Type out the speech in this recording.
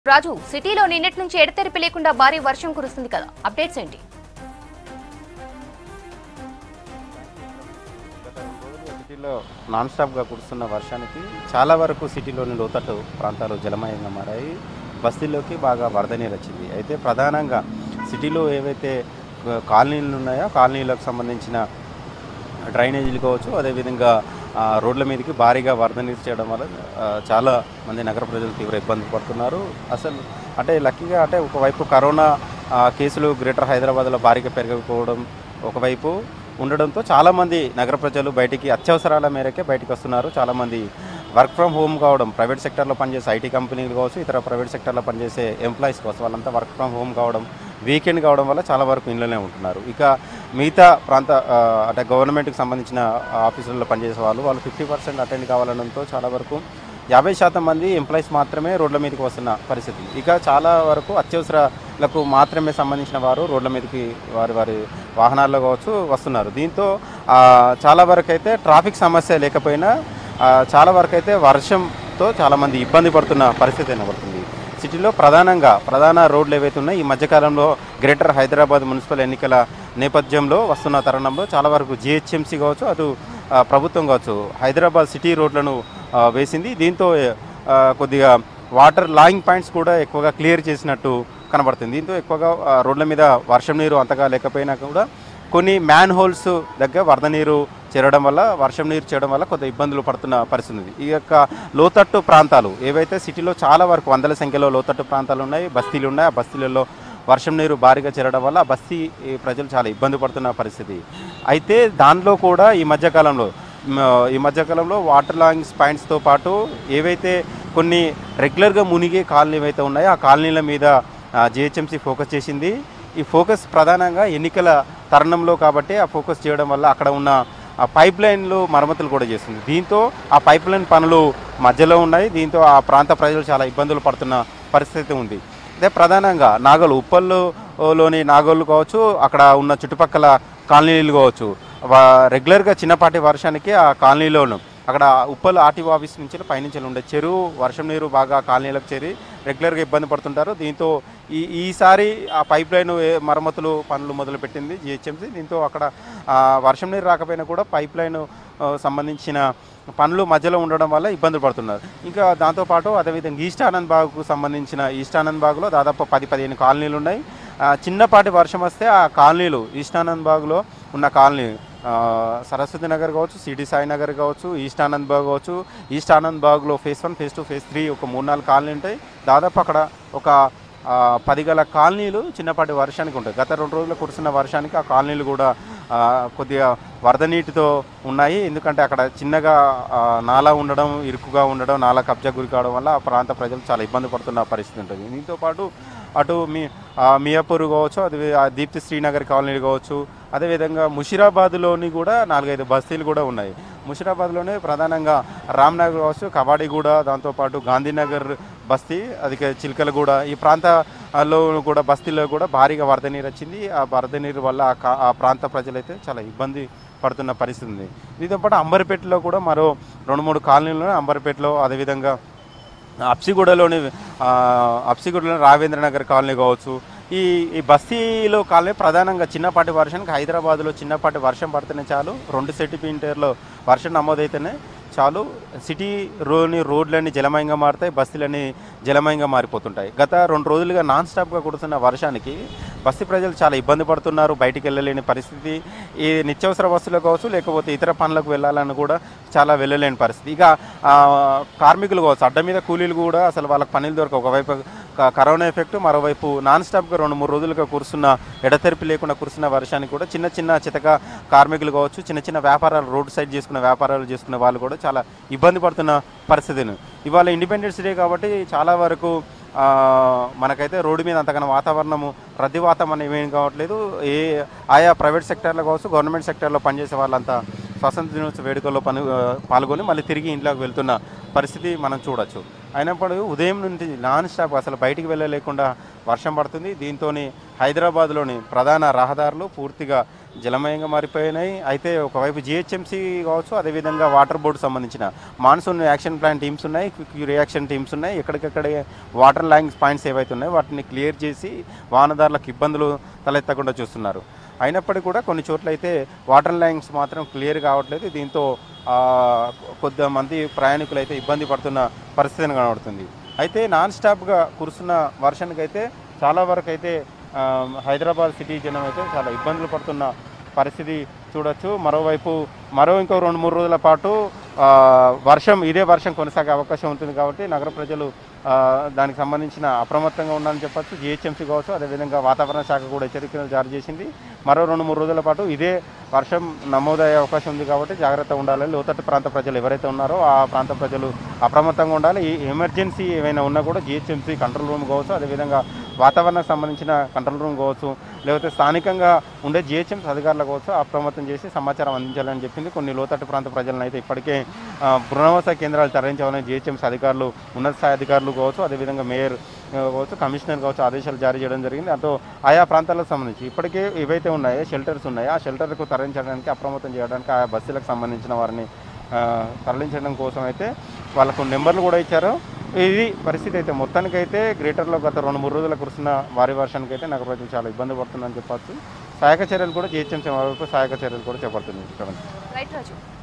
రాజు సిటీలో నిన్నటి నుంచి ఎడతెరిపి లేకుండా భారీ వర్షం కురుస్తుంది కదా అప్డేట్స్ ఏంటి గత రెండు రోజులుగా సిటీలో నాన్ స్టాప్గా కురుస్తున్న వర్షానికి చాలా వరకు సిటీలోని లోతట్టు ప్రాంతాలు జలమయంగా మారాయి బస్తీల్లోకి బాగా వరద నీరు వచ్చింది అయితే ప్రధానంగా సిటీలో ఏవైతే ఆ, కాలనీలు ఉన్నాయో కాలనీలకు సంబంధించిన డ్రైనేజీలు కావచ్చు అదేవిధంగా ఆ, రోడ్ల మీదకి భారీగా వరద నీరు చేయడం వల్ల ఆ, చాలా మంది నగర ప్రజలు తీవ్ర ఇబ్బంది పడుతున్నారు అసలు అంటే లక్కీగా అంటే ఒకవైపు కరోనా ఆ, కేసులు గ్రేటర్ హైదరాబాద్లో భారీగా పెరగకపోవడం ఒకవైపు ఉండడంతో చాలామంది నగర ప్రజలు బయటికి అత్యవసరాల మేరకే బయటికి వస్తున్నారు చాలామంది వర్క్ ఫ్రమ్ హోమ్ కావడం ప్రైవేట్ సెక్టర్లో పనిచేసే ఐటీ కంపెనీలు కావచ్చు ఇతర ప్రైవేట్ సెక్టర్లో పనిచేసే ఎంప్లాయీస్ కావచ్చు వాళ్ళంతా వర్క్ ఫ్రమ్ హోమ్ కావడం వీకెండ్ కావడం వల్ల చాలా వరకు ఇంట్లోనే ఉంటున్నారు ఇక మిగతా ప్రాంత ఆ, అంటే గవర్నమెంట్కి సంబంధించిన ఆఫీసుల్లో పనిచేసే వాళ్ళు వాళ్ళు ఫిఫ్టీ పర్సెంట్ అటెండ్ కావాలనడంతో చాలా వరకు యాభై శాతం మంది ఎంప్లాయీస్ మాత్రమే రోడ్ల మీదకి వస్తున్న పరిస్థితి ఇక చాలా వరకు అత్యవసరాలకు మాత్రమే సంబంధించిన వారు రోడ్ల మీదకి వారి వారి వాహనాల్లో కావచ్చు వస్తున్నారు దీంతో ఆ, చాలా వరకు అయితే ట్రాఫిక్ సమస్య లేకపోయినా ఆ, చాలా వరకు అయితే వర్షంతో చాలామంది ఇబ్బంది పడుతున్న పరిస్థితి కనబడుతుంది సిటీలో ప్రధానంగా ప్రధాన రోడ్లు ఏవైతే ఉన్నాయో ఈ మధ్యకాలంలో గ్రేటర్ హైదరాబాద్ మున్సిపల్ ఎన్నికల నేపథ్యంలో వస్తున్న తరుణంలో చాలా వరకు జిహెచ్ఎంసీ కావచ్చు అటు ఆ, ప్రభుత్వం కావచ్చు హైదరాబాద్ సిటీ రోడ్లను ఆ, వేసింది దీంతో ఆ, కొద్దిగా వాటర్ లాయింగ్ పాయింట్స్ కూడా ఎక్కువగా క్లియర్ చేసినట్టు కనబడుతుంది దీంతో ఎక్కువగా ఆ, రోడ్ల మీద వర్షం నీరు అంతగా లేకపోయినా కూడా కొన్ని మ్యాన్ హోల్స్ దగ్గర వరద నీరు చేరడం వల్ల వర్షం నీరు చేయడం వల్ల కొంత ఇబ్బందులు పడుతున్న పరిస్థితి ఉంది ఈ యొక్క లోతట్టు ప్రాంతాలు ఏవైతే సిటీలో చాలా వరకు వందల సంఖ్యలో లోతట్టు ప్రాంతాలు ఉన్నాయి బస్తీలు ఉన్నాయి ఆ బస్తీలలో వర్షం నీరు భారీగా చేరడం వల్ల ఆ బస్తీ ఈ ప్రజలు చాలా ఇబ్బంది పడుతున్న పరిస్థితి అయితే దానిలో కూడా ఈ మధ్యకాలంలో మ, ఈ మధ్యకాలంలో వాటర్ లాంగ్ పాయింట్స్తో పాటు ఏవైతే కొన్ని రెగ్యులర్గా మునిగే కాలనీ ఏవైతే ఉన్నాయో ఆ కాలనీల మీద జిహెచ్ఎంసీ ఫోకస్ చేసింది ఈ ఫోకస్ ప్రధానంగా ఎన్నికల తరుణంలో కాబట్టి ఆ ఫోకస్ చేయడం వల్ల అక్కడ ఉన్న ఆ పైప్ లైన్లు మరమ్మతులు కూడా చేస్తుంది దీంతో ఆ పైప్ లైన్ పనులు మధ్యలో ఉన్నాయి దీంతో ఆ ప్రాంత ప్రజలు చాలా ఇబ్బందులు పడుతున్న పరిస్థితి ఉంది అదే ప్రధానంగా నాగోలు ఉప్పల్లోని నాగోళ్ళు కావచ్చు అక్కడ ఉన్న చుట్టుపక్కల కాలనీలు కావచ్చు వా- రెగ్యులర్గా చిన్నపాటి వర్షానికి ఆ కాలనీలోను అక్కడ ఉప్పల్ ఆర్టీఓ ఆఫీస్ నుంచి పైనుంచి ఉండే చెరువు వర్షం నీరు బాగా కాలనీలకు చేరి రెగ్యులర్గా ఇబ్బంది పడుతుంటారు దీంతో ఈ ఈసారి ఆ పైప్ లైన్ ఏ- మరమ్మతులు పనులు మొదలుపెట్టింది జిహెచ్ఎంసీ దీంతో అక్కడ ఆ, వర్షం నీరు రాకపోయినా కూడా పైప్ లైన్ ఆ, సంబంధించిన పనులు మధ్యలో ఉండడం వల్ల ఇబ్బందులు పడుతున్నారు ఇంకా దాంతోపాటు అదేవిధంగా ఈస్ట్ ఆనంద్ బాగ్కు సంబంధించిన ఈస్ట్ ఆనంద్ బాగ్లో దాదాపు పది పదిహేను కాలనీలు ఉన్నాయి ఆ, చిన్నపాటి వర్షం వస్తే ఆ కాలనీలు ఈస్ట్ ఆనంద్ బాగ్లో ఉన్న కాలనీ ఆ, సరస్వతి నగర్ కావచ్చు సిటీ సాయి నగర్ కావచ్చు ఈస్ట్ ఆనంద్ బాగ్ కావచ్చు ఈస్ట్ ఆనంద్ బాగ్లో phase one phase two phase three ఒక మూడు నాలుగు కాలనీ ఉంటాయి దాదాపు అక్కడ ఒక ఆ, పది గల కాలనీలు చిన్నపాటి వర్షానికి ఉంటాయి గత రెండు రోజులు కురిసిన వర్షానికి ఆ కాలనీలు కూడా ఆ, కొద్దిగా వరద నీటితో ఉన్నాయి ఎందుకంటే అక్కడ చిన్నగా ఆ, నాలా ఉండడం ఇరుకుగా ఉండడం నాలా కబ్జా గురి కావడం వల్ల ఆ ప్రాంత ప్రజలు చాలా ఇబ్బంది పడుతున్న పరిస్థితి ఉంటుంది దీంతో పాటు అటు మీ ఆ, మియాపూర్ కావచ్చు అది ఆ దీప్తి శ్రీనగర్ కాలనీలు కావచ్చు అదేవిధంగా ముషిరాబాద్లోని కూడా నాలుగైదు బస్తీలు కూడా ఉన్నాయి ముషిరాబాద్లోనే ప్రధానంగా రామ్నగర్ కావచ్చు కబాడీగూడ దాంతోపాటు గాంధీనగర్ బస్తీ అది చిలకలగూడ ఈ ప్రాంతాల్లో కూడా బస్తీలో కూడా భారీగా వరద నీరు వచ్చింది ఆ వరద నీరు వల్ల ఆ కా- ఆ ప్రాంత ప్రజలైతే చాలా ఇబ్బంది పడుతున్న పరిస్థితి ఉంది దీంతో పాటు అంబర్పేటలో కూడా మరో రెండు మూడు కాలనీలు అంబర్పేటలో అదేవిధంగా అప్సిగూడలోని ఆ, అప్సిగూడలోని రావేంద్ర నగర్ కాలనీ కావచ్చు ఈ ఈ బస్తీలో కాలనీ ప్రధానంగా చిన్నపాటి వర్షానికి హైదరాబాద్లో చిన్నపాటి వర్షం పడితేనే చాలు రెండు సెంటీమీటర్లు వర్షం నమోదైతేనే చాలు సిటీ రోని రోడ్లన్నీ జలమయంగా మారుతాయి బస్తీలన్నీ జలమయంగా మారిపోతుంటాయి గత రెండు రోజులుగా నాన్ స్టాప్గా కుడుతున్న వర్షానికి బస్తీ ప్రజలు చాలా ఇబ్బంది పడుతున్నారు బయటికి వెళ్ళలేని పరిస్థితి ఈ నిత్యావసర వస్తువులు కావచ్చు లేకపోతే ఇతర పనులకు వెళ్ళాలని కూడా చాలా వెళ్ళలేని పరిస్థితి ఇక ఆ, కార్మికులు కావచ్చు అడ్డ మీద కూలీలు కూడా అసలు వాళ్ళకి పనులు దొరక ఒకవైపు క- కరోనా ఎఫెక్ట్ మరోవైపు నాన్ స్టాప్గా రెండు మూడు రోజులుగా కురుస్తున్న ఎడతెరిపి లేకుండా కురుస్తున్న వర్షానికి కూడా చిన్న చిన్న చితక కార్మికులు కావచ్చు చిన్న చిన్న వ్యాపారాలు రోడ్ సైడ్ చేసుకున్న వ్యాపారాలు చేసుకునే వాళ్ళు కూడా చాలా ఇబ్బంది పడుతున్న పరిస్థితిని ఇవాళ ఇండిపెండెన్స్ డే కాబట్టి చాలా వరకు ఆ, మనకైతే రోడ్డు మీద అంతకన్నా వాతావరణము రద్దీ వాతావరణం ఏమేం కావట్లేదు ఏ ఆయా ప్రైవేట్ సెక్టర్లో కావచ్చు గవర్నమెంట్ సెక్టర్లో పనిచేసే వాళ్ళంతా స్వాతంత్ర దినోత్సవ వేడుకల్లో పని ఆ, పాల్గొని మళ్ళీ తిరిగి ఇంట్లోకి వెళ్తున్న పరిస్థితి మనం చూడొచ్చు అయినప్పుడు ఉదయం నుండి నాన్ స్టాప్ అసలు బయటికి వెళ్ళలేకుండా వర్షం పడుతుంది దీంతో హైదరాబాద్లోని ప్రధాన రహదారులు పూర్తిగా జలమయంగా మారిపోయినాయి అయితే ఒకవైపు జిహెచ్ఎంసీ కావచ్చు అదేవిధంగా వాటర్ బోర్డు సంబంధించిన మాన్సూన్ యాక్షన్ ప్లాన్ టీమ్స్ ఉన్నాయి క్విక్ రియాక్షన్ టీమ్స్ ఉన్నాయి ఎక్కడికక్కడ వాటర్ లైన్స్ పాయింట్స్ ఏవైతే ఉన్నాయో వాటిని క్లియర్ చేసి వాహనదారులకు ఇబ్బందులు తలెత్తకుండా చూస్తున్నారు అయినప్పటికీ కూడా కొన్ని చోట్ల అయితే వాటర్ లైన్స్ మాత్రం క్లియర్ కావట్లేదు దీంతో ఆ, కొద్దిమంది ప్రయాణికులు అయితే ఇబ్బంది పడుతున్న పరిస్థితి కనబడుతుంది అయితే నాన్ స్టాప్గా కురుస్తున్న వర్షానికి అయితే చాలా వరకు అయితే ఆ, హైదరాబాద్ సిటీ జనం అయితే చాలా ఇబ్బందులు పడుతున్న పరిస్థితి చూడొచ్చు మరోవైపు మరో ఇంకో రెండు మూడు రోజుల పాటు ఆ, వర్షం ఇదే వర్షం కొనసాగే అవకాశం ఉంటుంది కాబట్టి నగర ప్రజలు ఆ, దానికి సంబంధించిన అప్రమత్తంగా ఉండాలని చెప్పొచ్చు జిహెచ్ఎంసీ కావచ్చు అదేవిధంగా వాతావరణ శాఖ కూడా హెచ్చరికలు జారీ చేసింది మరో రెండు మూడు రోజుల పాటు ఇదే వర్షం నమోదయ్యే అవకాశం ఉంది కాబట్టి జాగ్రత్త ఉండాలి లోతట్టు ప్రాంత ప్రజలు ఎవరైతే ఉన్నారో ఆ ప్రాంత ప్రజలు అప్రమత్తంగా ఉండాలి ఈ ఎమర్జెన్సీ ఏమైనా ఉన్నా కూడా జిహెచ్ఎంసీ కంట్రోల్ రూమ్ కావచ్చు అదేవిధంగా వాతావరణానికి సంబంధించిన కంట్రోల్ రూమ్ కావచ్చు లేకపోతే స్థానికంగా ఉండే జిహెచ్ఎంసీ అధికారులు కావచ్చు అప్రమత్తం చేసి సమాచారం అందించాలని చెప్పింది కొన్ని లోతట్టు ప్రాంత ప్రజలను అయితే ఇప్పటికే ఆ, పునరావాస కేంద్రాలు తరలించాలని జిహెచ్ఎంసీ అధికారులు ఉన్నత స్థాయి అధికారులు కావచ్చు అదేవిధంగా మేయర్ ఆ, కావచ్చు కమిషనర్ కావచ్చు ఆదేశాలు జారీ చేయడం జరిగింది దాంతో ఆయా ప్రాంతాలకు సంబంధించి ఇప్పటికే ఏవైతే ఉన్నాయో షెల్టర్స్ ఉన్నాయో ఆ షెల్టర్కు తరలించడానికి అప్రమత్తం చేయడానికి ఆయా బస్సులకు సంబంధించిన వారిని ఆ, తరలించడం కోసం అయితే వాళ్ళకు నెంబర్లు కూడా ఇచ్చారు ఇది పరిస్థితి అయితే మొత్తానికైతే గ్రేటర్లో గత రెండు మూడు రోజుల కురిసిన భారీ వర్షానికి అయితే నగర ప్రజలు చాలా ఇబ్బంది పడుతుందని చెప్పచ్చు సహాయక చర్యలు కూడా జిహెచ్ఎంసీ వైపు సహాయక చర్యలు కూడా చేపడుతుంది ఇక్కడ రైట్ రాజు